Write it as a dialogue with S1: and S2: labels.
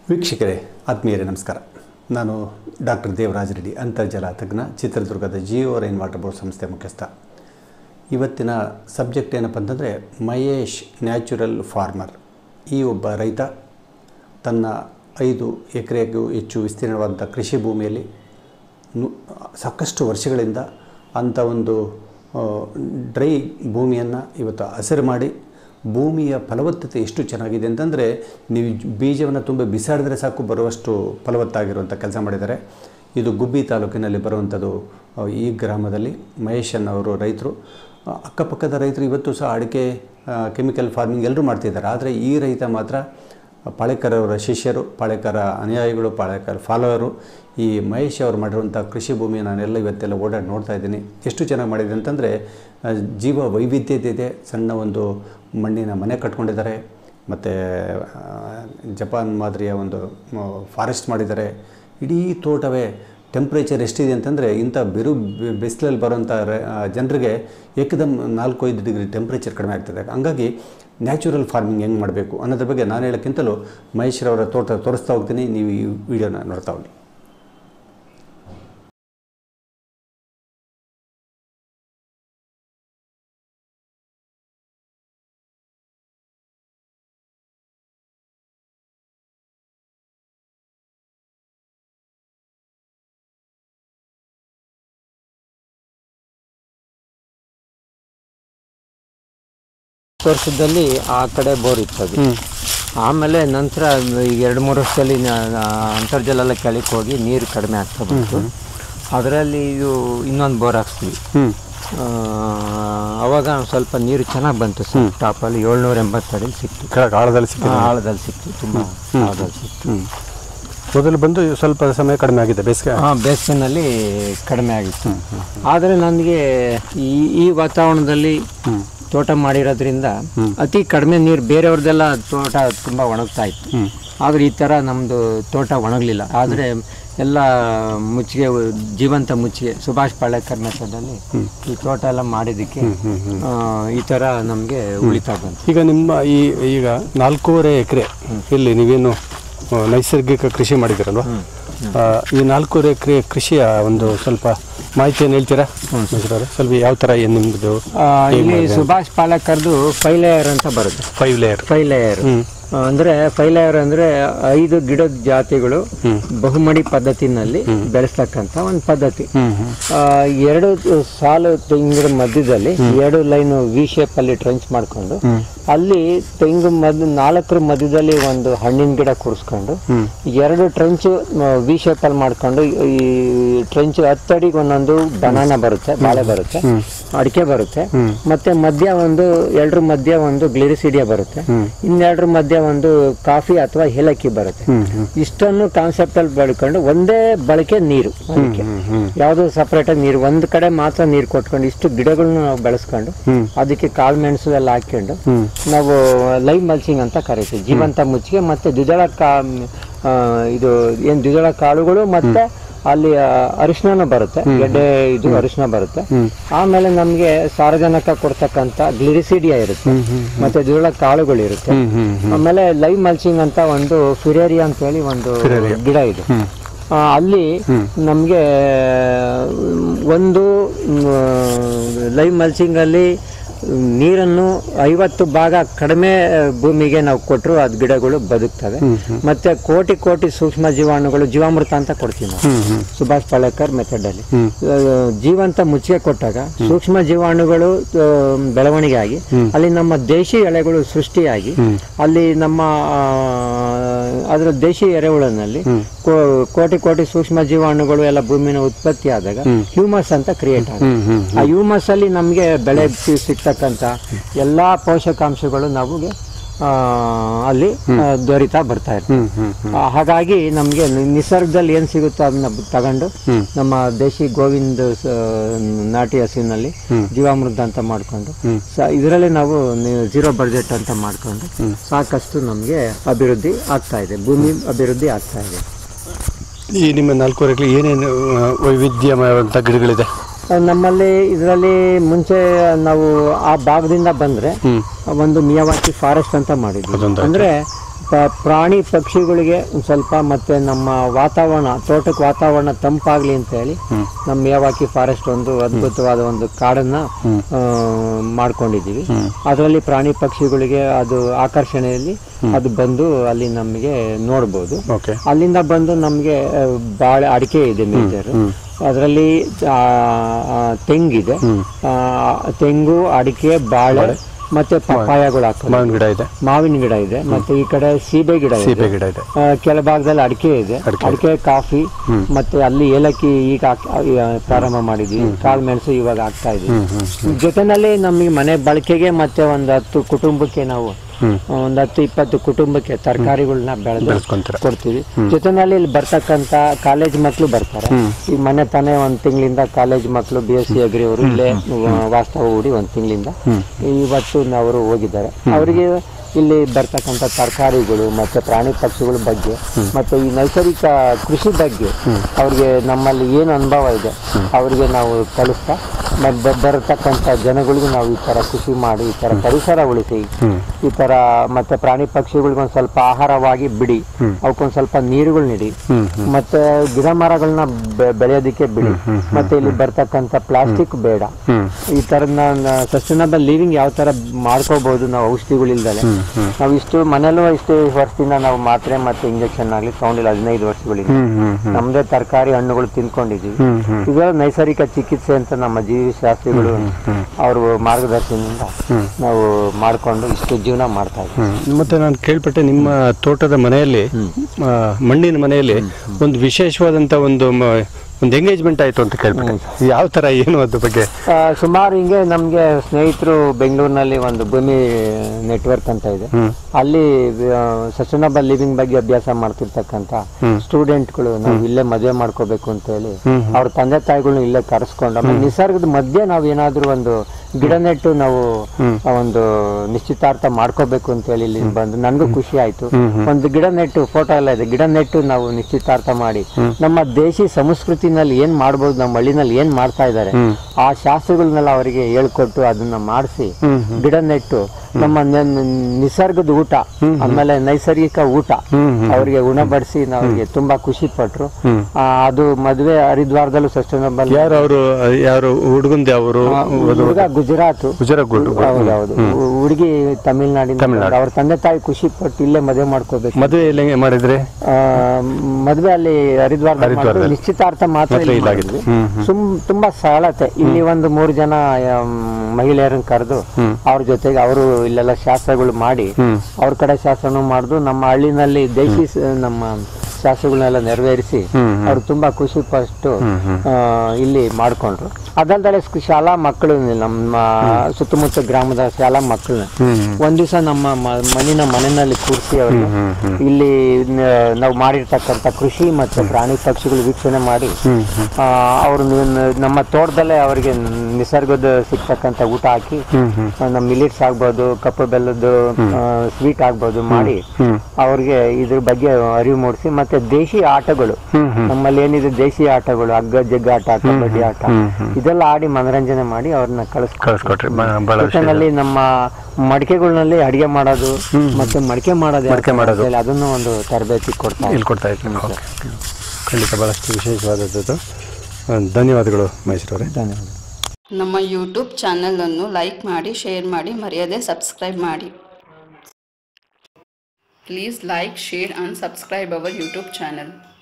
S1: ವೀಕ್ಷಕರೇ ಆತ್ಮೀಯರೇ ನಮಸ್ಕಾರ ನಾನು ಡಾಕ್ಟರ್ ದೇವರಾಜ್ ರೆಡ್ಡಿ ಅಂತರ್ಜಲ ತಜ್ಞ ಚಿತ್ರದುರ್ಗದ ಜಿಯೋ ರೈನ್ ವಾಟರ್ ಬೋರ್ಡ್ ಸಂಸ್ಥೆ ಮುಖ್ಯಸ್ಥ ಇವತ್ತಿನ ಸಬ್ಜೆಕ್ಟ್ ಏನಪ್ಪ ಅಂತಂದರೆ ಮಹೇಶ್ ನ್ಯಾಚುರಲ್ ಫಾರ್ಮರ್ ಈ ಒಬ್ಬ ರೈತ ತನ್ನ ಐದು ಎಕರೆಗೂ ಹೆಚ್ಚು ವಿಸ್ತೀರ್ಣವಾದಂಥ ಕೃಷಿ ಭೂಮಿಯಲ್ಲಿ ನು ಸಾಕಷ್ಟು ವರ್ಷಗಳಿಂದ ಅಂಥ ಒಂದು ಆ, ಡ್ರೈ ಭೂಮಿಯನ್ನು ಇವತ್ತು ಹಸಿರು ಮಾಡಿ ಭೂಮಿಯ ಫಲವತ್ತತೆ ಎಷ್ಟು ಚೆನ್ನಾಗಿದೆ ಅಂತಂದರೆ ನೀವು ಜ್- ಬೀಜವನ್ನು ತುಂಬ ಬಿಸಾಡಿದ್ರೆ ಸಾಕು ಬರುವಷ್ಟು ಫಲವತ್ತಾಗಿರುವಂಥ ಕೆಲಸ ಮಾಡಿದ್ದಾರೆ ಇದು ಗುಬ್ಬಿ ತಾಲೂಕಿನಲ್ಲಿ ಬರುವಂಥದ್ದು ಆ, ಈ ಗ್ರಾಮದಲ್ಲಿ ಮಹೇಶನ್ ಅವರು ರೈತರು ಆ, ಅಕ್ಕಪಕ್ಕದ ರೈತರು ಇವತ್ತು ಸಹ ಅಡಿಕೆ ಕೆಮಿಕಲ್ ಫಾರ್ಮಿಂಗ್ ಎಲ್ಲರೂ ಮಾಡ್ತಿದ್ದಾರೆ ಆದರೆ ಈ ರೈತ ಮಾತ್ರ ಪಾಳೇಕರ್ ಅವರ ಶಿಷ್ಯರು ಪಾಳೇಕರ ಅನುಯಾಯಿಗಳು ಪಾಳೇಕರ್ ಫಾಲೋವರು ಈ ಮಹೇಶ್ ಅವರು ಮಾಡಿರುವಂಥ ಕೃಷಿ ಭೂಮಿ ನಾನೆಲ್ಲ ಇವತ್ತೆಲ್ಲ ಓಡಾಡಿ ನೋಡ್ತಾ ಇದ್ದೀನಿ ಎಷ್ಟು ಚೆನ್ನಾಗಿ ಮಾಡಿದೆ ಅಂತಂದರೆ ಆ, ಜೀವ ವೈವಿಧ್ಯತೆ ಇದೆ ಸಣ್ಣ ಒಂದು ಮಣ್ಣಿನ ಮನೆ ಕಟ್ಕೊಂಡಿದ್ದಾರೆ ಮತ್ತು ಜಪಾನ್ ಮಾದರಿಯ ಒಂದು ಫಾರೆಸ್ಟ್ ಮಾಡಿದ್ದಾರೆ ಇಡೀ ತೋಟವೇ ಟೆಂಪ್ರೇಚರ್ ಎಷ್ಟಿದೆ ಅಂತಂದರೆ ಇಂಥ ಬಿರು ಬಿ- ಬಿಸಿಲಲ್ಲಿ ಬರೋಂಥ ರ- ಆ, ಜನರಿಗೆ ಏಕದಮ್ ನಾಲ್ಕು ಐದು ಡಿಗ್ರಿ ಟೆಂಪ್ರೇಚರ್ ಕಡಿಮೆ ಆಗ್ತದೆ ಹಂಗಾಗಿ ನ್ಯಾಚುರಲ್ ಫಾರ್ಮಿಂಗ್ ಹೆಂಗೆ ಮಾಡಬೇಕು ಅನ್ನೋದ್ರ ಬಗ್ಗೆ ನಾನು ಹೇಳೋಕ್ಕಿಂತಲೂ ಮಹೇಶ್ವರವರ ತೋಟ ತೋರಿಸ್ತಾ ಹೋಗ್ತೀನಿ ನೀವು ಈ ವಿಡಿಯೋನ ನೋಡ್ತಾ ಹೋಗಿ
S2: ವರ್ಷದಲ್ಲಿ ಆ ಕಡೆ ಬೋರ್ ಇತ್ತದು ಆಮೇಲೆ ನಂತರ ಈಗ ಎರಡು ಮೂರು ವರ್ಷದಲ್ಲಿ ನ- ನ- ಅಂತರ್ಜಲ ಎಲ್ಲ ಕೆಳಕ್ಕೆ ಹೋಗಿ ನೀರು ಕಡಿಮೆ ಆಗ್ತಾ ಬಂತು ಅದರಲ್ಲಿ ಇದು ಇನ್ನೊಂದು ಬೋರ್ ಹಾಕ್ಸ್ತೀವಿ ಆ, ಅವಾಗ ಸ್ವಲ್ಪ ನೀರು ಚೆನ್ನಾಗಿ ಬಂತು ಸರ್ ಟಾಪಲ್ಲಿ ಏಳ್ನೂರ ಎಂಬತ್ತು ಅಡಿ ಸಿಕ್ತು
S3: ಕೆಳಗೆ ಆಳದಲ್ಲಿ ಸಿಕ್ಕಿದೆ
S2: ಆ, ಆಳದಲ್ಲಿ ಸಿಕ್ತು ತುಂಬ ಆಳದಲ್ಲಿ ಸಿಕ್ತು
S3: ಮೊದಲು ಬಂದು ಸ್ವಲ್ಪ ಸಮಯ ಕಡಿಮೆ ಆಗಿದೆ ಬೇಸಿಗೆ
S2: ಹಾಂ ಬೇಸಿಗೆನಲ್ಲಿ ಕಡಿಮೆ ಆಗಿತ್ತು ಆದರೆ ನನಗೆ ಈ ಈ ವಾತಾವರಣದಲ್ಲಿ ತೋಟ ಮಾಡಿರೋದ್ರಿಂದ ಅತಿ ಕಡಿಮೆ ನೀರು ಬೇರೆಯವ್ರದ್ದೆಲ್ಲ ತೋಟ ತುಂಬ ಒಣಗ್ತಾ ಇತ್ತು ಆದರೆ ಈ ಥರ ನಮ್ಮದು ತೋಟ ಒಣಗಲಿಲ್ಲ ಆದರೆ ಎಲ್ಲ ಮುಚ್ಚಿಗೆ ಜೀವಂತ ಮುಚ್ಚಿಗೆ ಸುಭಾಷ್ ಪಾಳೇಕರ್ ಮೆಥಡಲ್ಲಿ ಈ ತೋಟ ಎಲ್ಲ ಮಾಡಿದ್ದಕ್ಕೆ ಆ, ಈ ಥರ ನಮಗೆ ಉಳಿತಾ ಬಂತು
S3: ಈಗ ನಿಮ್ಮ ಈ ಈಗ ನಾಲ್ಕೂವರೆ ಎಕರೆ ಇಲ್ಲಿ ನೀವೇನು ಆ, ನೈಸರ್ಗಿಕ ಕೃಷಿ ಮಾಡಿದಿರಲ್ವಾ ಆ, ಈ ನಾಲ್ಕೂವರೆ ಎಕರೆ ಕೃಷಿಯ ಒಂದು ಸ್ವಲ್ಪ ಮಾಹಿತಿಯನ್ನು ಹೇಳ್ತೀರಾ ಮಂಜುಳವ್ರೆ? ಸ್ವಲ್ಪ ಯಾವ ಥರ ಏನು ನಿಮ್ಮದು
S2: ಆ, ಇಲ್ಲಿ ಸುಭಾಷ್ ಪಾಳೇಕರ್ದು ಫೈವ್ ಲೇಯರ್ ಅಂತ ಬರುತ್ತೆ
S3: ಫೈವ್ ಲೇಯರ್
S2: ಫೈವ್ ಲೇಯರ್ ಅಂದ್ರೆ ಫೈವ್ ಲೇಯರ್ ಅಂದ್ರೆ ಐದು ಗಿಡದ ಜಾತಿಗಳು ಬಹುಮಡಿ ಪದ್ಧತಿನಲ್ಲಿ ಬೆಳೆಸ್ತಕ್ಕಂತ ಒಂದು ಪದ್ಧತಿ ಆ, ಎರಡು ಸಾಲು ತೆಂಗಿನ ಮಧ್ಯದಲ್ಲಿ ಎರಡು ಲೈನ್ ವಿ ಶೇಪ್ ಅಲ್ಲಿ ಟ್ರೆಂಚ್ ಮಾಡ್ಕೊಂಡು ಅಲ್ಲಿ ತೆಂಗು ಮದ್ ನಾಲ್ಕರ ಮಧ್ಯದಲ್ಲಿ ಒಂದು ಹಣ್ಣಿನ ಗಿಡ ಕೂರಿಸ್ಕೊಂಡು ಎರಡು ಟ್ರೆಂಚ್ ವಿ ಶೇಪ್ ಅಲ್ಲಿ ಮಾಡ್ಕೊಂಡು ಈ ಟ್ರೆಂಚ್ ಹತ್ತಡಿಗೆ ಒಂದೊಂದು ಬನಾನ ಬರುತ್ತೆ ಬಾಳೆ ಬರುತ್ತೆ ಅಡಿಕೆ ಬರುತ್ತೆ ಮತ್ತೆ ಮಧ್ಯ ಒಂದು ಎರಡರ ಮಧ್ಯ ಒಂದು ಗ್ಲಿರಿಸಿಡಿಯಾ ಬರುತ್ತೆ ಇನ್ನೆರಡರ ಮಧ್ಯ ಒಂದು ಕಾಫಿ ಅಥವಾ ಏಲಕ್ಕಿ ಬರುತ್ತೆ ಇಷ್ಟನ್ನು ಕಾನ್ಸೆಪ್ಟ್ ಅಲ್ಲಿ ಬೆಳ್ಕೊಂಡು ಒಂದೇ ಬಳಕೆ ನೀರು ಅದಕ್ಕೆ ಯಾವುದು ಸಪರೇಟ್ ಆಗಿ ನೀರು ಒಂದ್ ಕಡೆ ಮಾತ್ರ ನೀರು ಕೊಟ್ಕೊಂಡು ಇಷ್ಟು ಗಿಡಗಳನ್ನ ನಾವು ಬೆಳೆಸ್ಕೊಂಡು ಅದಕ್ಕೆ ಕಾಳು ಮೆಣಸು ಎಲ್ಲ ಹಾಕೊಂಡು ನಾವು ಲೈವ್ ಮಲ್ಚಿಂಗ್ ಅಂತ ಕರಿತೀವಿ ಜೀವಂತ ಮುಚ್ಚಿಗೆ ಮತ್ತೆ ದ್ವಿದಳ ಕಾ ಆ, ಇದು ಏನ್ ದ್ವಿದಳ ಕಾಳುಗಳು ಮತ್ತೆ ಅಲ್ಲಿ ಅರಿಶಿನ ಬರುತ್ತೆ ಗೆಡ್ಡೆ ಇದು ಅರಿಶಿನ ಬರುತ್ತೆ ಆಮೇಲೆ ನಮ್ಗೆ ಸಾರಜನಕ ಕೊಡ್ತಕ್ಕಂತ ಗ್ಲಿರಿಸಿಡಿಯಾ ಇರುತ್ತೆ ಮತ್ತೆ ದ್ವಿದಳ ಕಾಳುಗಳು ಇರುತ್ತೆ ಆಮೇಲೆ ಲೈವ್ ಮಲ್ಚಿಂಗ್ ಅಂತ ಒಂದು ಫಿರೇರಿಯಾ ಅಂತ ಹೇಳಿ ಒಂದು ಗಿಡ ಇದೆ ಆ, ಅಲ್ಲಿ ನಮ್ಗೆ ಒಂದು ಲೈವ್ ಮಲ್ಚಿಂಗ್ ಅಲ್ಲಿ ನೀರನ್ನು ಐವತ್ತು ಭಾಗ ಕಡಿಮೆ ಭೂಮಿಗೆ ನಾವು ಕೊಟ್ಟರು ಅದು ಗಿಡಗಳು ಬದುಕ್ತವೆ ಮತ್ತೆ ಕೋಟಿ ಕೋಟಿ ಸೂಕ್ಷ್ಮ ಜೀವಾಣುಗಳು ಜೀವಾಮೃತ ಅಂತ ಕೊಡ್ತೀವಿ ನಾವು ಸುಭಾಷ್ ಪಾಳೇಕರ್ ಮೆಥಡ್ ಅಲ್ಲಿ ಆ, ಜೀವಂತ ಮುಚ್ಚಿಗೆ ಕೊಟ್ಟಾಗ ಸೂಕ್ಷ್ಮ ಜೀವಾಣುಗಳು ಆ, ಬೆಳವಣಿಗೆ ಆಗಿ ಅಲ್ಲಿ ನಮ್ಮ ದೇಶಿ ಎಳೆಗಳು ಸೃಷ್ಟಿಯಾಗಿ ಅಲ್ಲಿ ನಮ್ಮ ಆ, ಅದರ ದೇಶಿ ಎರೆಹುಳನಲ್ಲಿ ಕೋ- ಕೋಟಿ ಕೋಟಿ ಸೂಕ್ಷ್ಮ ಜೀವಾಣುಗಳು ಎಲ್ಲ ಭೂಮಿನ ಉತ್ಪತ್ತಿ ಆದಾಗ ಹ್ಯೂಮಸ್ ಅಂತ ಕ್ರಿಯೇಟ್ ಆಗುತ್ತೆ ಆ ಹ್ಯೂಮಸ್ ಅಲ್ಲಿ ನಮಗೆ ಬೆಳೆ ಸಿ- ಸಿಗ್ತಕ್ಕಂತ ಎಲ್ಲಾ ಪೋಷಕಾಂಶಗಳು ನಮಗೆ ಆ, ಅಲ್ಲಿ ಆ, ದೊರೀತಾ ಬರ್ತಾ ಇರ್ತವೆ ಆ, ಹಾಗಾಗಿ ನಮಗೆ ನಿಸರ್ಗದಲ್ಲಿ ಏನ್ ಸಿಗುತ್ತೋ ಅದನ್ನ ಬ- ತಗೊಂಡು ನಮ್ಮ ದೇಶಿ ಗೋವಿಂದ ಸ- ನಾಟಿ ಹಸುವಿನಲ್ಲಿ ಜೀವಾಮೃತ ಅಂತ ಮಾಡ್ಕೊಂಡು ಇದರಲ್ಲಿ ನಾವು ಜೀರೋ ಬಡ್ಜೆಟ್ ಅಂತ ಮಾಡ್ಕೊಂಡು ಸಾಕಷ್ಟು ನಮಗೆ ಅಭಿವೃದ್ಧಿ ಆಗ್ತಾ ಇದೆ ಭೂಮಿ ಅಭಿವೃದ್ಧಿ ಆಗ್ತಾ ಇದೆ
S3: ಈ ನಿಮ್ಮ ನಾಲ್ಕೂವರೆ ಎಕರೆ ಏನೇನು ಆ, ವೈವಿಧ್ಯಮಯವಾದಂಥ ಗಿಡಗಳಿದೆ
S2: ಆ, ನಮ್ಮಲ್ಲಿ ಇದರಲ್ಲಿ ಮುಂಚೆ ನಾವು ಆ ಭಾಗದಿಂದ ಬಂದ್ರೆ ಒಂದು ಮಿಯಾವಾಕಿ ಫಾರೆಸ್ಟ್ ಅಂತ ಮಾಡಿದ್ವಿ
S3: ಅದೊಂದು
S2: ಅಂದ್ರೆ ಪ- ಪ್ರಾಣಿ ಪಕ್ಷಿಗಳಿಗೆ ಒಂದ್ ಸ್ವಲ್ಪ ಮತ್ತೆ ನಮ್ಮ ವಾತಾವರಣ ತೋಟಕ್ಕೆ ವಾತಾವರಣ ತಂಪಾಗ್ಲಿ ಅಂತ ಹೇಳಿ ನಮ್ಮ ಮೇವಾಕಿ ಫಾರೆಸ್ಟ್ ಒಂದು ಅದ್ಭುತವಾದ ಒಂದು ಕಾಡನ್ನ ಆ, ಮಾಡ್ಕೊಂಡಿದ್ದೀವಿ ಅದರಲ್ಲಿ ಪ್ರಾಣಿ ಪಕ್ಷಿಗಳಿಗೆ ಅದು ಆಕರ್ಷಣೆಯಲ್ಲಿ ಅದು ಬಂದು ಅಲ್ಲಿ ನಮಗೆ ನೋಡ್ಬೋದು
S3: ಓಕೆ
S2: ಅಲ್ಲಿಂದ ಬಂದು ನಮಗೆ ಬಾಳೆ ಅಡಿಕೆ ಇದೆ ಮೇಜರ್ ಅದರಲ್ಲಿ ತೆಂಗಿದೆ ಆ, ತೆಂಗು ಅಡಿಕೆ ಬಾಳೆ ಮತ್ತೆ ಪಪ್ಪಾಯಗಳು ಹಾಕೋದು
S3: ಮಾವಿನ ಗಿಡ ಇದೆ
S2: ಮಾವಿನ ಗಿಡ ಇದೆ ಮತ್ತೆ ಈ ಕಡೆ ಸೀಬೆ ಗಿಡ ಇದೆ
S3: ಸೀಬೆ ಗಿಡ ಇದೆ
S2: ಆ, ಕೆಲ ಭಾಗದಲ್ಲಿ ಅಡಿಕೆ ಇದೆ ಅಡಿಕೆ ಕಾಫಿ ಮತ್ತೆ ಅಲ್ಲಿ ಏಲಕ್ಕಿ ಈಗ ಹಾಕ್- ಆ, ಪ್ರಾರಂಭ ಮಾಡಿದ್ವಿ ಕಾಳು ಮೆಣಸು ಇವಾಗ ಆಗ್ತಾ ಇದೀವಿ ಜೊತೆನಲ್ಲಿ ನಮಗೆ ಮನೆ ಬಳಕೆಗೆ ಮತ್ತೆ ಒಂದು ಹತ್ತು ಕುಟುಂಬಕ್ಕೆ ನಾವು ಒಂದು ಹತ್ತು ಇಪ್ಪತ್ತು ಕುಟುಂಬಕ್ಕೆ ತರಕಾರಿಗಳನ್ನ ಬೆಳೆದು
S3: ಬೆಳೆಸ್ಕೊಂತೀರ
S2: ಕೊಡ್ತೀವಿ ಜೊತೆನಲ್ಲಿ ಇಲ್ಲಿ ಬರ್ತಕ್ಕಂತ ಕಾಲೇಜ್ ಮಕ್ಕಳು ಬರ್ತಾರೆ ಈ ಮನೆ ತಾನೇ ಒಂದ್ ತಿಂಗಳಿಂದ ಕಾಲೇಜ್ ಮಕ್ಕಳು ಬಿ ಎಸ್ ಸಿ ಅಗ್ರಿ ಅವರು ಇಲ್ಲೇ ವ- ವಾಸ್ತವ ಹೂಡಿ ಒಂದ್ ತಿಂಗಳಿಂದ ಇವತ್ತು ಅವರು ಹೋಗಿದ್ದಾರೆ ಅವರಿಗೆ ಇಲ್ಲಿ ಬರ್ತಕ್ಕಂಥ ತರಕಾರಿಗಳು ಮತ್ತೆ ಪ್ರಾಣಿ ಪಕ್ಷಿಗಳ ಬಗ್ಗೆ ಮತ್ತೆ ಈ ನೈಸರ್ಗಿಕ ಕೃಷಿ ಬಗ್ಗೆ ಅವ್ರಿಗೆ ನಮ್ಮಲ್ಲಿ ಏನು ಅನುಭವ ಇದೆ ಅವರಿಗೆ ನಾವು ಕಲಿಸ್ತಾ ಮತ್ತೆ ಬರತಕ್ಕಂಥ ಜನಗಳಿಗೂ ನಾವು ಈ ತರ ಕೃಷಿ ಮಾಡಿ ಈ ತರ ಪರಿಸರ ಉಳಿಸಿ ಈ ತರ ಮತ್ತೆ ಪ್ರಾಣಿ ಪಕ್ಷಿಗಳಿಗೆ ಒಂದ್ ಸ್ವಲ್ಪ ಆಹಾರವಾಗಿ ಬಿಡಿ ಅವಕ್ಕೊಂದ್ ಸ್ವಲ್ಪ ನೀರುಗಳು ನೀಡಿ ಮತ್ತೆ ಗಿಡ ಮರಗಳನ್ನ ಬೆಳೆಯೋದಕ್ಕೆ ಬಿಡಿ ಮತ್ತೆ ಇಲ್ಲಿ ಬರ್ತಕ್ಕಂಥ ಪ್ಲಾಸ್ಟಿಕ್ ಬೇಡ ಈ ತರನ ಸಸ್ಟೈನಬಲ್ ಲಿವಿಂಗ್ ಯಾವ ತರ ಮಾಡ್ಕೋಬಹುದು ನಾವು ಔಷಧಿಗಳಿಲ್ದಲೆ ನಾವು ಇಷ್ಟು ಮನೇಲೂ ಇಷ್ಟು ವರ್ಷದಿಂದ ನಾವು ಮಾತ್ರೆ ಮತ್ತೆ ಇಂಜೆಕ್ಷನ್ ಆಗ್ಲಿ ತಗೊಂಡಿಲ್ಲ ಹದಿನೈದು ವರ್ಷಗಳಿಂದ ನಮ್ದೇ ತರಕಾರಿ ಹಣ್ಣುಗಳು ತಿನ್ಕೊಂಡಿದೀವಿ ಇದೆಲ್ಲ ನೈಸರ್ಗಿಕ ಚಿಕಿತ್ಸೆ ಅಂತ ನಮ್ಮ ಜೀವಿ ಶಾಸ್ತ್ರಿಗಳು ಅವ್ರ ಮಾರ್ಗದರ್ಶನದಿಂದ ನಾವು ಮಾಡ್ಕೊಂಡು ಇಷ್ಟು ಜೀವನ ಮಾಡ್ತಾ ಇದ್ದೀವಿ
S3: ಮತ್ತೆ ನಾನು ಕೇಳ್ಪಟ್ಟೆ ನಿಮ್ಮ ತೋಟದ ಮನೆಯಲ್ಲಿ ಆ, ಮಣ್ಣಿನ ಮನೆಯಲ್ಲಿ ಒಂದು ವಿಶೇಷವಾದಂತ ಒಂದು ಮ- ಒಂದು ಎಂಗೇಜ್ಮೆಂಟ್ ಆಯ್ತು ಅಂತ ಕೇಳ್ಪಟ್ಟೆ ಯಾವ ತರ ಏನು ಅದ್ರ ಬಗ್ಗೆ
S2: ಆ, ಸುಮಾರು ಹಿಂಗೆ ನಮ್ಗೆ ಸ್ನೇಹಿತರು ಬೆಂಗಳೂರಿನಲ್ಲಿ ಒಂದು ಭೂಮಿ ನೆಟ್ವರ್ಕ್ ಅಂತ ಇದೆ ಅಲ್ಲಿ ಸಸ್ಟೈನಬಲ್ ಲಿವಿಂಗ್ ಬಗ್ಗೆ ಅಭ್ಯಾಸ ಮಾಡ್ತಿರ್ತಕ್ಕಂಥ ಸ್ಟೂಡೆಂಟ್ಗಳು ನಾವು ಇಲ್ಲೇ ಮದುವೆ ಮಾಡ್ಕೋಬೇಕು ಅಂತ ಹೇಳಿ ಅವ್ರ ತಂದೆ ತಾಯಿಗಳನ್ನ ಇಲ್ಲೇ ಕರೆಸ್ಕೊಂಡು ಆಮೇಲೆ ನಿಸರ್ಗದ ಮಧ್ಯೆ ನಾವು ಏನಾದ್ರೂ ಒಂದು ಗಿಡ ನೆಟ್ಟು ನಾವು ಆ ಒಂದು ನಿಶ್ಚಿತಾರ್ಥ ಮಾಡ್ಕೋಬೇಕು ಅಂತ ಹೇಳಿ ಇಲ್ಲಿ ಬಂದು ನನ್ಗೂ ಖುಷಿ ಆಯ್ತು ಒಂದು ಗಿಡ ನೆಟ್ಟು ಫೋಟೋ ಎಲ್ಲ ಇದೆ ಗಿಡ ನೆಟ್ಟು ನಾವು ನಿಶ್ಚಿತಾರ್ಥ ಮಾಡಿ ನಮ್ಮ ದೇಶಿ ಸಂಸ್ಕೃತಿನಲ್ಲಿ ಏನ್ ಮಾಡ್ಬೋದು ನಮ್ಮ ಹಳ್ಳಿನಲ್ಲಿ ಏನ್ ಮಾಡ್ತಾ ಇದ್ದಾರೆ ಆ ಶಾಸ್ತ್ರಗಳನ್ನೆಲ್ಲ ಅವರಿಗೆ ಹೇಳ್ಕೊಟ್ಟು ಅದನ್ನ ಮಾಡಿಸಿ ಗಿಡ ನೆಟ್ಟು ನಮ್ಮ ನ- ನ- ನಿಸರ್ಗದ ಊಟ ಆಮೇಲೆ ನೈಸರ್ಗಿಕ ಊಟ ಅವರಿಗೆ ಉಣಬಡಿಸಿ ಅವ್ರಿಗೆ ತುಂಬಾ ಖುಷಿ ಪಟ್ರು ಆ, ಅದು ಮದುವೆ ಹರಿದ್ವಾರದಲ್ಲೂ ಸಸ್ಟೈನಬಲ್
S3: ಯಾರು ಅವರು ಯಾರು ಹುಡುಗಂದ ಅವರು
S2: ಹುಡುಗ ಗುಜರಾತ್
S3: ಗುಜರಾತ್ ಗುಡ್
S2: ಹೌದೌದು ಹುಡುಗಿ ತಮಿಳ್ನಾಡಿಂದ ಬಂದು ಅವ್ರ ತಂದೆ ತಾಯಿ ಖುಷಿ ಪಟ್ಟು ಇಲ್ಲೇ ಮದುವೆ ಮಾಡ್ಕೋಬೇಕು
S3: ಮದುವೆ ಎಲ್ಲ ಹೆಂಗೆ ಮಾಡಿದ್ರೆ
S2: ಆ, ಮದುವೆ ಅಲ್ಲಿ ಹರಿದ್ವಾರ ನಿಶ್ಚಿತಾರ್ಥ ಮಾತ್ರ ಇಲ್ಲಿ ಮಾಡಿದ್ವಿ. ಸುಮ್ ತುಂಬಾ ಸರಳತೆ ಇಲ್ಲಿ ಒಂದು ಮೂರು ಜನ ಆಮ್, ಮಹಿಳೆಯರನ್ನ ಕರೆದು ಅವ್ರ ಜೊತೆಗೆ ಅವರು ಇಲ್ಲೆಲ್ಲ ಶಾಸ್ತ್ರಗಳು ಮಾಡಿ ಅವ್ರ ಕಡೆ ಶಾಸ್ತ್ರನೂ ಮಾಡುದು ನಮ್ಮ ಹಳ್ಳಿನಲ್ಲಿ ದೇಶಿ ಸ- ನಮ್ಮ ಶಾಸ್ತ್ರಗಳನ್ನೆಲ್ಲ ನೆರವೇರಿಸಿ ಅವ್ರು ತುಂಬಾ ಖುಷಿ ಪಟ್ಟು ಆ, ಇಲ್ಲಿ ಮಾಡ್ಕೊಂಡ್ರು ಅದಲ್ದಲೆ ಸ್ಕು- ಶಾಲಾ ಮಕ್ಕಳು ನಮ್ಮ ಸುತ್ತಮುತ್ತ ಗ್ರಾಮದ ಶಾಲಾ ಮಕ್ಕಳನ್ನ ಒಂದ್ ದಿವಸ ನಮ್ಮ ಮ- ಮಣ್ಣಿನ ಮನೆಯಲ್ಲಿ ಕೂರಿಸಿ ಅವ್ರಿಗೆ ಇಲ್ಲಿ ನ- ನಾವು ಮಾಡಿರ್ತಕ್ಕಂಥ ಕೃಷಿ ಮತ್ತು ಪ್ರಾಣಿ ಪಕ್ಷಿಗಳು ವೀಕ್ಷಣೆ ಮಾಡಿ ಆ, ಅವರು ನ- ನಮ್ಮ ತೋಟದಲ್ಲೇ ಅವರಿಗೆ ನಿಸರ್ಗದ ಸಿಗ್ತಕ್ಕಂಥ ಊಟ ಹಾಕಿ ಆ, ನಮ್ಮ ಮಿಲಿಟ್ಸ್ ಆಗ್ಬೋದು ಕಪ್ಪು ಬೆಲ್ಲದ್ದು ಸ್ವೀಟ್ ಆಗ್ಬೋದು ಮಾಡಿ ಅವ್ರಿಗೆ ಇದ್ರ ಬಗ್ಗೆ ಅರಿವು ಮೂಡಿಸಿ ಮತ್ತೆ ದೇಶಿ ಆಟಗಳು ನಮ್ಮಲ್ಲಿ ಏನಿದೆ ದೇಶಿ ಆಟಗಳು ಹಗ್ಗ ಜಗ್ಗಾಟ ಕಬಡ್ಡಿ ಆಟ ಇದೆಲ್ಲ ಆಡಿ ಮನರಂಜನೆ ಮಾಡಿ ಅವ್ರನ್ನ ಕಳಿಸ್
S3: ಕಳಿಸ್ಕೊಟ್ರಿ ಬ- ಬಹಳ ವಿಶೇಷ.
S2: ಜೊತೆನಲ್ಲಿ ನಮ್ಮ ಮಡಿಕೆಗಳಲ್ಲಿ ಅಡಿಗೆ ಮಾಡೋದು ಮತ್ತೆ ಮಡಿಕೆ ಮಾಡೋದು ಯಾವ ತರ ಅಂತ ಹೇಳಿ ಅದನ್ನು ಒಂದು ತರಬೇತಿ ಕೊಡ್ತಾ
S3: ಇಲ್ಲಿ ಕೊಡ್ತಾ ಇದ್ರು ಓಕೆ ಖಂಡಿತ ಭಾಳಷ್ಟು ವಿಶೇಷವಾದದ್ದು ಆ, ಧನ್ಯವಾದಗಳು ಮಹೇಶ್ವರವರೇ
S2: ಧನ್ಯವಾದ
S4: ನಮ್ಮ ಯೂಟ್ಯೂಬ್ ಚಾನಲನ್ನು ಲೈಕ್ ಮಾಡಿ ಶೇರ್ ಮಾಡಿ ಮರೆಯದೆ ಸಬ್ಸ್ಕ್ರೈಬ್ ಮಾಡಿ please like share and subscribe our YouTube channel